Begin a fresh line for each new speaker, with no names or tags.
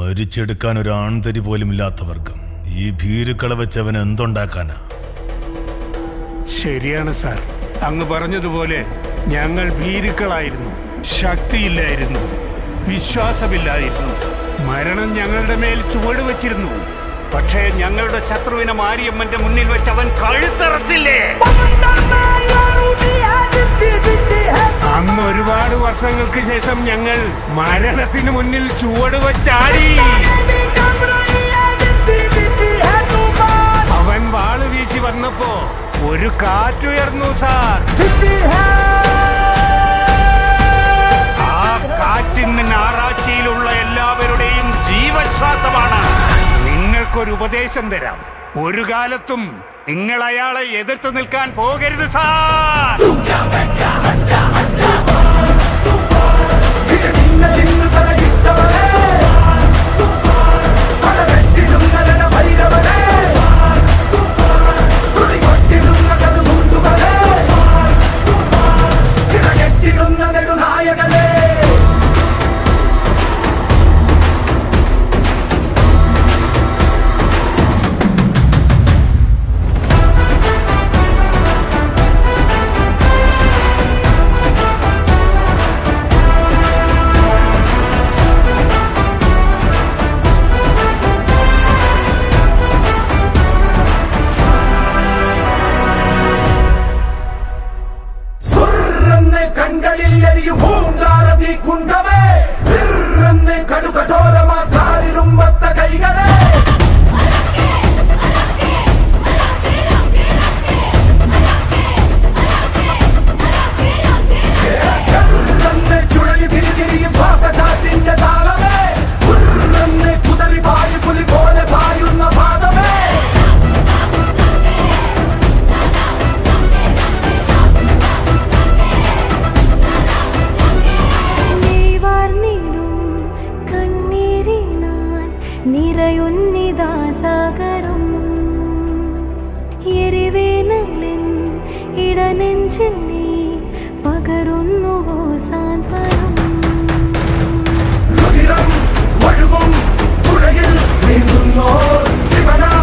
ഭരിച്ചെടുക്കാൻ ഒരു ആൺതരി പോലും ഇല്ലാത്ത വർഗം ഈ ഭീരുക്കളെ വെച്ച് അവൻ എന്തുണ്ടാക്കാനാ
ശരിയാണ് സാർ അങ്ങ് പറഞ്ഞതുപോലെ ഞങ്ങൾ ഭീരുക്കളായിരുന്നു ശക്തിയില്ലായിരുന്നു വിശ്വാസമില്ലായിരുന്നു മരണം ഞങ്ങളുടെ മേൽ ചുവട് വെച്ചിരുന്നു പക്ഷേ ഞങ്ങളുടെ ശത്രുവിനെ മാരിയമ്മന്റെ മുന്നിൽ വെച്ച് അവൻ കഴുത്തറത്തില്ലേ അന്ന് ഒരുപാട് വർഷങ്ങൾക്ക് ശേഷം ഞങ്ങൾ മരണത്തിന് മുന്നിൽ ചുവട് വെച്ചാടി അവൻ വാള് വീശി വന്നപ്പോ ഒരു കാറ്റുയർന്നു സാർ ആ കാറ്റിന്ന് ഞായറാഴ്ചയിലുള്ള എല്ലാവരുടെയും ജീവശ്വാസമാണ് നിങ്ങൾക്കൊരു ഉപദേശം തരാം ഒരു കാലത്തും നിങ്ങൾ അയാളെ എതിർത്ത് നിൽക്കാൻ പോകരുത് സാർ
നെടുനായകനേ സുർരെന്ന് കൺകളിൽ എരിയും പൂങ്കാരതി കുണ്ടമേ വിർരെന്ന് കടുകഠോരമാ കാലിരുമ്പത്ത കൈകളെ ചെറുതെന്ന് ചുഴലി തിരിതിരിയും ശ്വാസകാറ്റിന്റെ താളമേ ഉർരെന്ന് കുതറി പായും പുലി പോലെ പായുന്ന പാദമേ
വാർന്നിടും കണ്ണീരിനാൽ നിറയുന്നിതാ സാഗരം എരിവേനലിൻ ഇടനെഞ്ചിൽ നീ പകരുന്നുവോ സാന്ത്വനം
രുതിരം ഒഴുകും പുഴയിൽ നീന്തുന്നോ ശിവനാ